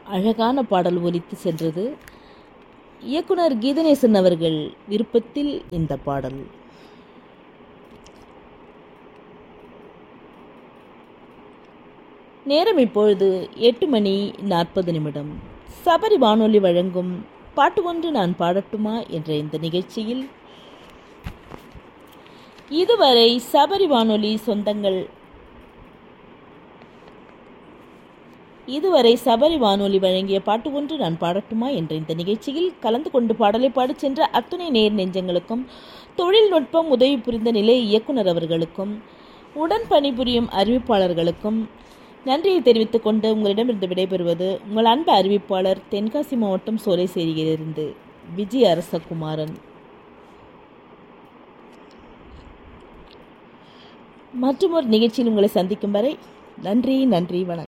அழகான பாடல் ஒலித்து சென்றது இயக்குனர் கீதநேசன் அவர்கள் விருப்பத்தில் இந்த பாடல் நேரம் இப்பொழுது எட்டு மணி நாற்பது நிமிடம் சபரி வானொலி வழங்கும் பாட்டு ஒன்று நான் பாடட்டுமா என்ற இந்த நிகழ்ச்சியில் இதுவரை சபரி வானொலி சொந்தங்கள் இதுவரை சபரி வானொலி வழங்கிய பாட்டு ஒன்று நான் பாடட்டுமா என்ற இந்த நிகழ்ச்சியில் கலந்து கொண்டு பாடலை பாடிச் சென்ற அத்துணை நேர் நெஞ்சங்களுக்கும் தொழில்நுட்பம் உதவி புரிந்த நிலை இயக்குனர் அவர்களுக்கும் உடன் பணிபுரியும் அறிவிப்பாளர்களுக்கும் நன்றியை தெரிவித்துக் கொண்டு உங்களிடமிருந்து விடைபெறுவது உங்கள் அன்பு அறிவிப்பாளர் தென்காசி மாவட்டம் சோலைசேரியிலிருந்து விஜய் அரசகுமாரன் மற்றும் ஒரு நிகழ்ச்சியில் உங்களை சந்திக்கும் வரை நன்றி நன்றி வணக்கம்